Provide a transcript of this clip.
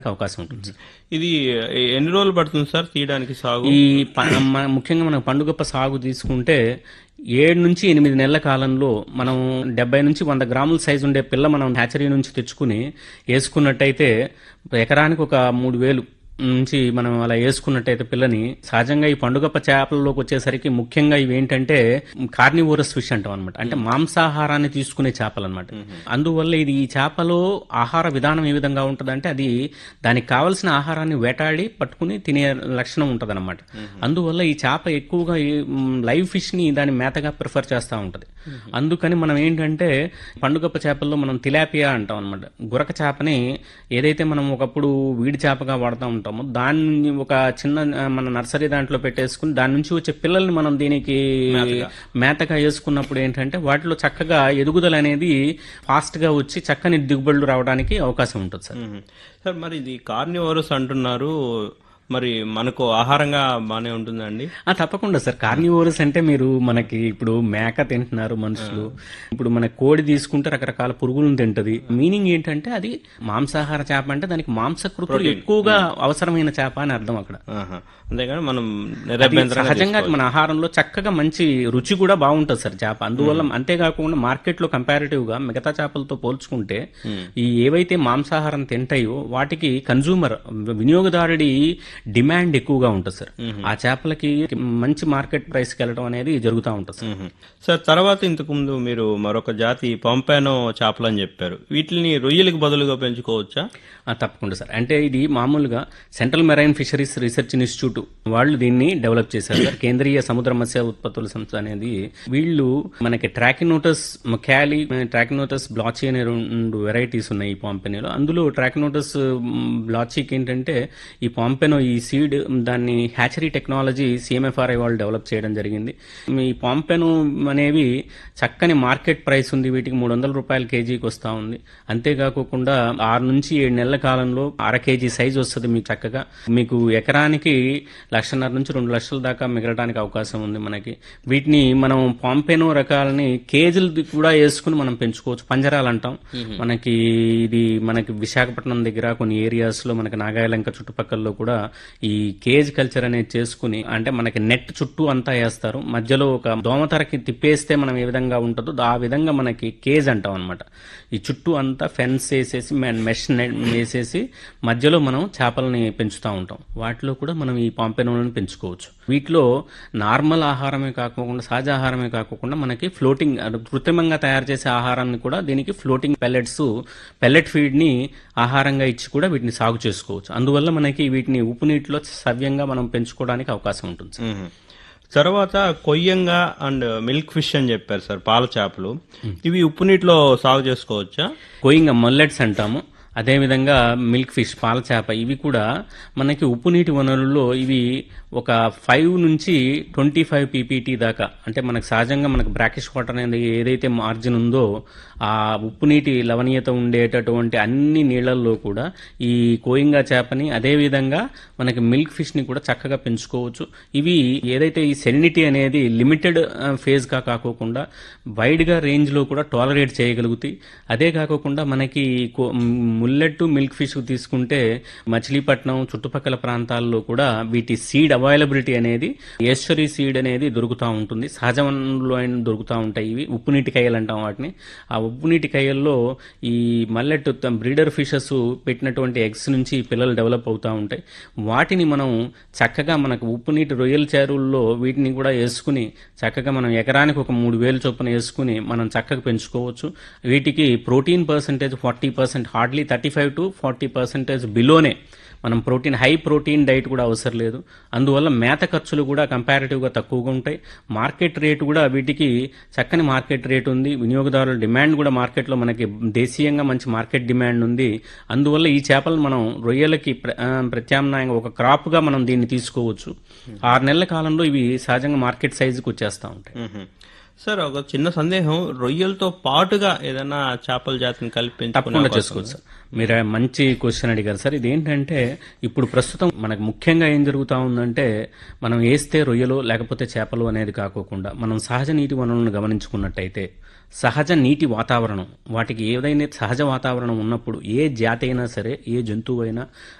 అవకాశం ఉంటుంది సార్. ఇది ఎన్ని రోజులు పడుతుంది సార్ తీయడానికి సాగు ఈ ప- మన ముఖ్యంగా మనం పండుగప్ప సాగు తీసుకుంటే ఏడు నుంచి ఎనిమిది నెలల కాలంలో మనం డెబ్బై నుంచి వంద గ్రాముల సైజు ఉండే పిల్ల మనం హ్యాచరీ నుంచి తెచ్చుకుని వేసుకున్నట్టయితే ఎకరానికి ఒక మూడు వేలు నుంచి మనం అలా వేసుకున్నట్టయితే పిల్లని సహజంగా ఈ పండుగప్ప చేపలలోకి వచ్చేసరికి ముఖ్యంగా ఇవి ఏంటంటే కార్నివోరస్ ఫిష్ అంటాం అనమాట అంటే మాంసాహారాన్ని తీసుకునే చేపలు అనమాట అందువల్ల ఇది ఈ చేపలో ఆహార విధానం ఏ విధంగా ఉంటుందంటే అది దానికి కావలసిన ఆహారాన్ని వేటాడి పట్టుకుని తినే లక్షణం ఉంటుంది అనమాట అందువల్ల ఈ చేప ఎక్కువగా ఈ, మ్, లైవ్ ఫిష్ ని దాని మేతగా ప్రిఫర్ చేస్తూ ఉంటది అందుకని మనం ఏంటంటే పండుగప్ప చేపల్లో మనం తిలాపియా అంటాం అనమాట గురక చేపని ఏదైతే మనం ఒకప్పుడు వీడి చేపగా వాడుతూ ఉంటామో దాన్ని ఒక చిన్న ఆ, మన నర్సరీ దాంట్లో పెట్టేసుకుని దాని నుంచి వచ్చే పిల్లల్ని మనం దీనికి మేతగా వేసుకున్నప్పుడు ఏంటంటే వాటిలో చక్కగా ఎదుగుదల అనేది ఫాస్ట్ గా వచ్చి చక్కని దిగుబడులు రావడానికి అవకాశం ఉంటుంది సార్ మ్మ్. సార్ మరి ఇది కార్నివోరస్ అంటున్నారు మరి మనకు ఆహారంగా బానే ఉంటుందండి ఆ, తప్పకుండా సార్ కార్నివోరస్ అంటే మీరు మనకి ఇప్పుడు మేక తింటున్నారు మనుషులు ఇప్పుడు మన కోడి తీసుకుంటే రకరకాల పురుగులను తింటది మీనింగ్ ఏంటంటే అది మాంసాహార చేప అంటే దానికి మాంసకృతులు ఎక్కువగా అవసరమైన చేప అని అర్థం అక్కడ ఆహా. అంతేగాని మనం అది నిరభ్యంతరంగా సహజంగా మన ఆహారంలో చక్కగా మంచి రుచి కూడా బాగుంటుంది సార్ చేప అందువల్ల అంతేకాకుండా మార్కెట్ లో కంపారిటివ్ గా మిగతా చేపలతో పోల్చుకుంటే ఈ ఏవైతే మాంసాహారం తింటాయో వాటికి కన్జ్యూమర్ వినియోగదారుడి డిమాండ్ ఎక్కువగా ఉంటుంది సార్ ఆ చేపలకి మంచి మార్కెట్ ప్రైస్కి వెళ్ళడం అనేది జరుగుతూ ఉంటుంది సార్ మ్మ్. సార్ తర్వాత ఇంతకు ముందు మీరు మరొక జాతి పంపానో చేపలు అని చెప్పారు వీటిని రొయ్యలకు బదులుగా పెంచుకోవచ్చా ఆ, తప్పకుండా సార్ అంటే ఇది మామూలుగా central marine fisheries research institute వాళ్ళు దీన్ని డెవలప్ చేశారు సార్ కేంద్రీయ సముద్ర మత్స్య ఉత్పత్తుల సంస్థ అనేది వీళ్ళు మనకి ట్రాకినోటస్ క్యాలీ ట్రాకినోటస్ బ్లాచీ అనే రెండు వెరైటీస్ ఉన్నాయి ఈ పాంపెనోలో అందులో ట్రాకినోటస్ బ్లాచీకి ఏంటంటే ఈ పాంపెనో ఈ సీడ్ దాన్ని హ్యాచరీ టెక్నాలజీ సిఎంఎఫ్ఆర్ఐ వాళ్ళు డెవలప్ చేయడం జరిగింది ఈ పాంపెనో అనేవి చక్కని మార్కెట్ ప్రైస్ ఉంది వీటికి మూడు వందల రూపాయల కేజీకి వస్తూ ఉంది అంతేకాకుండా ఆరు నుంచి ఏడు నెలల కాలంలో అర కేజీ సైజ్ వస్తుంది మీకు చక్కగా మీకు ఎకరానికి లక్షన్నర నుంచి రెండు లక్షల దాకా మిగలడానికి అవకాశం ఉంది మనకి వీటిని మనం పాంపెనో రకాలని కేజీలు కూడా వేసుకుని మనం పెంచుకోవచ్చు పంజరాలు అంటాం మనకి ఇది మనకి విశాఖపట్నం దగ్గర కొన్ని ఏరియాస్ లో మనకి నాగాయలంక చుట్టుపక్కలలో కూడా ఈ కేజ్ కల్చర్ అనేది చేసుకుని అంటే మనకి నెట్ చుట్టూ అంతా వేస్తారు మధ్యలో ఒక దోమతరకి తిప్పేస్తే మనం ఏ విధంగా ఉంటుందో ఆ విధంగా మనకి కేజ్ అంటాం అనమాట ఈ చుట్టూ అంతా ఫెన్స్ వేసేసి మెష్ వేసేసి మధ్యలో మనం చేపలని పెంచుతూ ఉంటాం వాటిలో కూడా మనం ఈ పాంపెనోలను పెంచుకోవచ్చు వీటిలో నార్మల్ ఆహారమే కాకుండా సహజ ఆహారమే కాకుండా మనకి ఫ్లోటింగ్ అది కృత్రిమంగా తయారు చేసే ఆహారాన్ని కూడా దీనికి ఫ్లోటింగ్ పెల్లెట్స్ పెల్లెట్ ఫీడ్ ని ఆహారంగా ఇచ్చి కూడా వీటిని సాగు చేసుకోవచ్చు అందువల్ల మనకి వీటిని ఉప్పు నీటిలో సవ్యంగా మనం పెంచుకోవడానికి అవకాశం ఉంటుంది సార్. మ్మ్. తర్వాత కొయ్యంగా అండ్ మిల్క్ ఫిష్ అని చెప్పారు సార్ పాల చేపలు ఇవి ఉప్పు నీటిలో సాగు చేసుకోవచ్చా కోయింగ్ మల్లెట్స్ అంటాము అదేవిధంగా మిల్క్ ఫిష్ పాల చేప ఇవి కూడా మనకి ఉప్పు నీటి వనరుల్లో ఇవి ఒక ఫైవ్ నుంచి ట్వంటీ ఫైవ్ పీపీటీ దాకా అంటే మనకు సహజంగా మనకు బ్రాకిష్ వాటర్ అనేది ఏదైతే మార్జిన్ ఉందో ఆ ఉప్పు నీటి లవణీయత ఉండేటటువంటి అన్ని నీళ్లలో కూడా ఈ కోయింగా చేపని అదేవిధంగా మనకి మిల్క్ ఫిష్ ని కూడా చక్కగా పెంచుకోవచ్చు ఇవి ఏదైతే ఈ సెలినిటీ అనేది లిమిటెడ్ ఫేజ్ గా కాకోకుండా వైడ్ గా రేంజ్ లో కూడా టాలరేట్ చేయగలుగుతాయి అదే కాకోకుండా మనకి కో- ముల్లెట్టు మిల్క్ ఫిష్ తీసుకుంటే మచిలీపట్నం చుట్టుపక్కల ప్రాంతాల్లో కూడా వీటి సీడ్ అవైలబిలిటీ అనేది ఏశ్వరి సీడ్ అనేది దొరుకుతూ ఉంటుంది సహజ వనరుల్లో అయినా దొరుకుతూ ఉంటాయి ఇవి ఉప్పు నీటి కయ్యలు అంటాం వాటిని ఆ ఉప్పు నీటి కయ్యల్లో ఈ మల్లెట్ బ్రీడర్ ఫిషెస్ పెట్టినటువంటి ఎగ్స్ నుంచి ఈ పిల్లలు డెవలప్ అవుతూ ఉంటాయి వాటిని మనం చక్కగా మనకు ఉప్పు నీటి రొయ్యల చెరువుల్లో వీటిని కూడా వేసుకుని చక్కగా మనం ఎకరానికి ఒక మూడు వేలు చొప్పున వేసుకుని మనం చక్కగా పెంచుకోవచ్చు వీటికి protein percentage forty percent hardly thirty five to forty percentage బిలోనే మనం ప్రోటీన్ హై ప్రోటీన్ డైట్ కూడా అవసరం లేదు అందువల్ల మేత ఖర్చులు కూడా కంపారిటివ్గా తక్కువగా ఉంటాయి మార్కెట్ రేటు కూడా వీటికి చక్కని మార్కెట్ రేట్ ఉంది వినియోగదారుల డిమాండ్ కూడా మార్కెట్లో మనకి దేశీయంగా మంచి మార్కెట్ డిమాండ్ ఉంది అందువల్ల ఈ చేపలు మనం రొయ్యలకి ప్ర- ఆ, ప్రత్యామ్నాయంగా ఒక క్రాప్గా మనం దీన్ని తీసుకోవచ్చు ఆరు నెలల కాలంలో ఇవి సహజంగా మార్కెట్ సైజుకి వచ్చేస్తూ ఉంటాయి మ్మ్. సార్ ఒక చిన్న సందేహం రొయ్యలతో పాటుగా ఏదైనా చేపల జాతిని కలిపి పెంచుకునే తప్పకుండా అవకాశం చేసుకోవచ్చు సార్ మీరు మంచి క్వశ్చన్ అడిగారు సార్ ఇదేంటంటే ఇప్పుడు ప్రస్తుతం మనకు ముఖ్యంగా ఏం జరుగుతా ఉందంటే మనం వేస్తే రొయ్యలు లేకపోతే చేపలు అనేది కాకోకుండా మనం సహజ నీటి వనరులను గమనించుకున్నట్టయితే సహజ నీటి వాతావరణం వాటికి ఏదైనా సహజ వాతావరణం ఉన్నప్పుడు ఏ జాతి అయినా సరే ఏ జంతువు అయినా